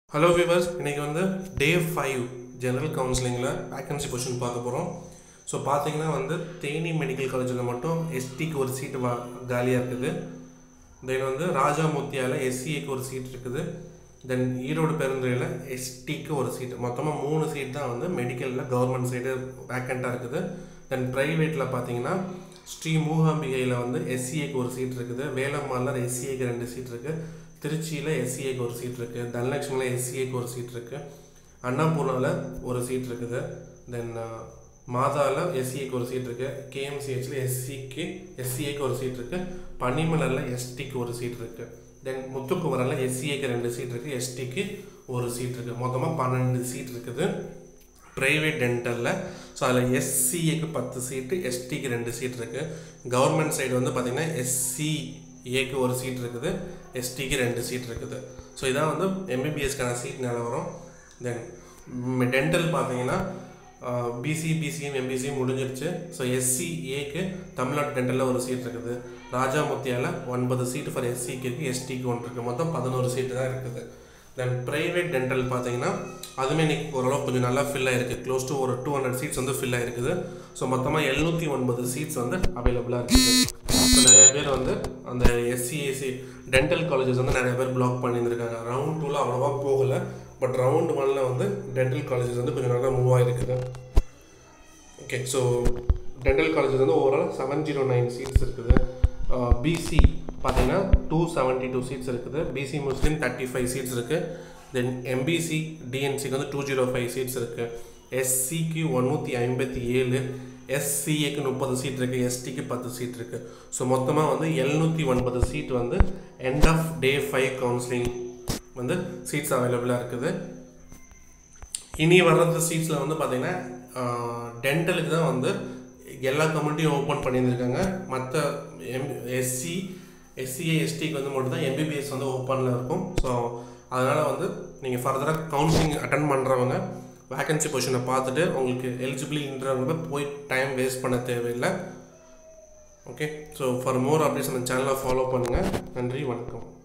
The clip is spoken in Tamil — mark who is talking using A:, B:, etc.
A: ஹலோ விவர்ஸ் இன்னைக்கு வந்து டே ஃபைவ் ஜெனரல் கவுன்சிலிங்கில் வேக்கன்சி பொசிஷன் பார்க்க போகிறோம் ஸோ பார்த்தீங்கன்னா வந்து தேனி மெடிக்கல் காலேஜில் மட்டும் எஸ்டிக்கு ஒரு சீட்டு வா காலியாக இருக்குது தென் வந்து ராஜாமூர்த்தியாவில் எஸ்சிஏக்கு ஒரு சீட் இருக்குது தென் ஈரோடு பெருந்துறையில் எஸ்டிக்கு ஒரு சீட் மொத்தமாக மூணு சீட் தான் வந்து மெடிக்கலில் கவர்மெண்ட் சைடு வேக்கண்ட்டாக இருக்குது தென் ப்ரைவேட்டில் பார்த்தீங்கன்னா ஸ்ரீ மூகாம்பிகையில் வந்து எஸ்சிஏக்கு ஒரு சீட் இருக்குது வேலம்மாளில் எஸ்சிஏக்கு ரெண்டு சீட் இருக்குது திருச்சியில் எஸ்சிஏக்கு ஒரு சீட் இருக்குது தனலட்சுமியில் எஸ்சிஏக்கு ஒரு சீட் இருக்குது அண்ணாபூர்ணாவில் ஒரு சீட் இருக்குது தென் மாதாவில் எஸ்சிஏக்கு ஒரு சீட் இருக்குது கேஎம்சிஹெச்சில் எஸ்சிக்கு எஸ்சிஏக்கு ஒரு சீட் இருக்குது பனிமலரில் எஸ்டிக்கு ஒரு சீட் இருக்குது தென் முத்துக்குமரில் எஸ்சிஏக்கு ரெண்டு சீட் இருக்குது எஸ்டிக்கு ஒரு சீட் இருக்குது மொத்தமாக பன்னெண்டு சீட் இருக்குது ப்ரைவேட் டென்டலில் ஸோ அதில் எஸ்சிஏக்கு பத்து சீட்டு எஸ்டிக்கு ரெண்டு சீட் இருக்குது கவர்மெண்ட் சைடு வந்து பார்த்திங்கன்னா எஸ்சிஏக்கு ஒரு சீட் இருக்குது எஸ்டிக்கு ரெண்டு சீட் இருக்குது ஸோ இதான் வந்து எம்பிபிஎஸ்க்கான சீட் நிலவரம் தென் டென்டல் பார்த்தீங்கன்னா பிசி பிசிஎம் எம்பிசிஎம் முடிஞ்சிருச்சு ஸோ எஸ்சிஏக்கு தமிழ்நாடு டென்டலில் ஒரு சீட் இருக்குது ராஜாமுத்தியாவில் ஒன்பது சீட்டு ஃபார் எஸ்சிக்கு இருக்குது எஸ்டிக்கு ஒன்று இருக்குது மொத்தம் பதினோரு சீட்டு தான் இருக்குது தென் ப்ரைவேட் டென்டல் பார்த்தீங்கன்னா அதுவுமே இன்னைக்கு ஓரளவு கொஞ்சம் நல்லா ஃபில் ஆயிருக்கு க்ளோஸ் டு ஒரு டூ ஹண்ட்ரட் சீட்ஸ் வந்து ஃபில் ஆயிருக்குது ஸோ மொத்தமாக எழுநூற்றி ஒன்பது சீட்ஸ் வந்து அவைலபிளாக இருக்குது ஸோ நிறைய பேர் வந்து அந்த எஸ்சிஎஸ்சி டென்டல் காலேஜஸ் வந்து நிறைய பேர் பிளாக் பண்ணியிருந்திருக்காங்க ரவுண்ட் டூவில் அவ்வளோவா போகலை பட் ரவுண்ட் ஒனில் வந்து டென்டல் காலேஜஸ் வந்து கொஞ்சம் நல்லா மூவ் ஆகிருக்குது ஓகே ஸோ டென்டல் காலேஜஸ் வந்து overall seven zero nine seats இருக்குது பிசி பார்த்தீங்கன்னா டூ செவன்ட்டி டூ சீட்ஸ் இருக்குது BC Muslim thirty five seats இருக்குது தென் எம்பிசி டிஎன்சிக்கு வந்து டூ ஜீரோ ஃபைவ் சீட்ஸ் இருக்குது எஸ்சிக்கு ஒன்னூற்றி ஐம்பத்தி ஏழு எஸ்சிஏக்கு முப்பது சீட் இருக்குது எஸ்டிக்கு பத்து சீட் இருக்குது ஸோ மொத்தமாக வந்து எழுநூற்றி ஒன்பது சீட் வந்து end of day five counselling வந்து சீட்ஸ் அவைலபிளாக இருக்குது இனி வர்றது சீட்ஸில் வந்து பார்த்திங்கன்னா டென்டலுக்கு தான் வந்து எல்லா கம்யூனிட்டியும் ஓப்பன் பண்ணியிருந்திருக்காங்க மற்ற எம் எஸ்சி எஸ்சிஏ எஸ்டிக்கு வந்து மட்டும் தான் எம்பிபிஎஸ் வந்து ஓப்பனில் இருக்கும் ஸோ அதனால் வந்து நீங்கள் ஃபர்தராக கவுன்சிலிங் அட்டன் பண்ணுறவங்க வேக்கன்சி பொசிஷனை பார்த்துட்டு உங்களுக்கு எலிஜிபிலின்றவங்க போய் டைம் வேஸ்ட் பண்ண தேவையில்லை okay so for more updates அந்த சேனலை ஃபாலோ பண்ணுங்கள் நன்றி வணக்கம்